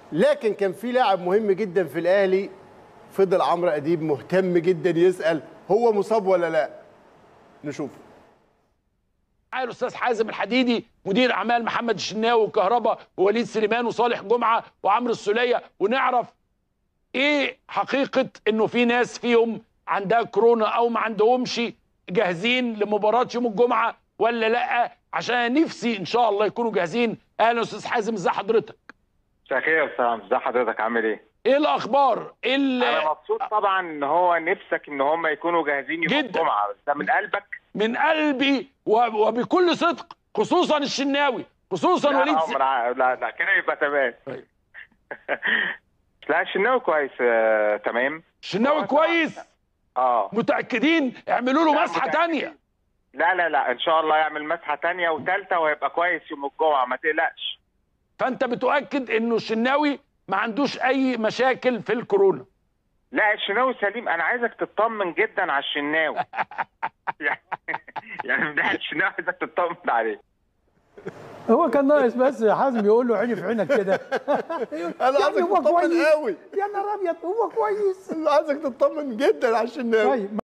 لكن كان في لاعب مهم جدا في الاهلي فضل عمرو اديب مهتم جدا يسال هو مصاب ولا لا نشوف معايا الاستاذ حازم الحديدي مدير اعمال محمد الشناوي وكهربا ووليد سليمان وصالح جمعه وعمرو السوليه ونعرف ايه حقيقه انه في ناس فيهم عندها كورونا او ما عندهمش جاهزين لمباراه يوم الجمعه ولا لا عشان نفسي ان شاء الله يكونوا جاهزين اهلا استاذ حازم ازي حضرتك مساء الخير يا سلام ازي حضرتك عامل ايه؟ ايه الاخبار ايه ال- انا مبسوط طبعا ان هو نفسك ان هم يكونوا جاهزين يوم جداً. الجمعه بس ده من قلبك من قلبي و- وبكل صدق خصوصا الشناوي خصوصا لا وليد لا, س... لا لا لا كده يبقى تمام طيب. لا الشناوي كويس آه، تمام الشناوي كويس اه متاكدين اعملوا له لا، مسحه متأكدين. تانية لا لا لا ان شاء الله يعمل مسحه تانية وثالثه وهيبقى كويس يوم الجمعه ما تقلقش فانت بتؤكد انه الشناوي ما عندوش اي مشاكل في الكورونا لا الشناوي سليم انا عايزك تطمن جدا على الشناوي يعني يعني من ناحيه الشناوي عايزك تطمن عليه هو كان ناقص بس حازم يقول له عيني في عينك كده انا عايزك هو تطمن كويس. قوي يا نهار ابيض هو كويس عايزك تطمن جدا على الشناوي طيب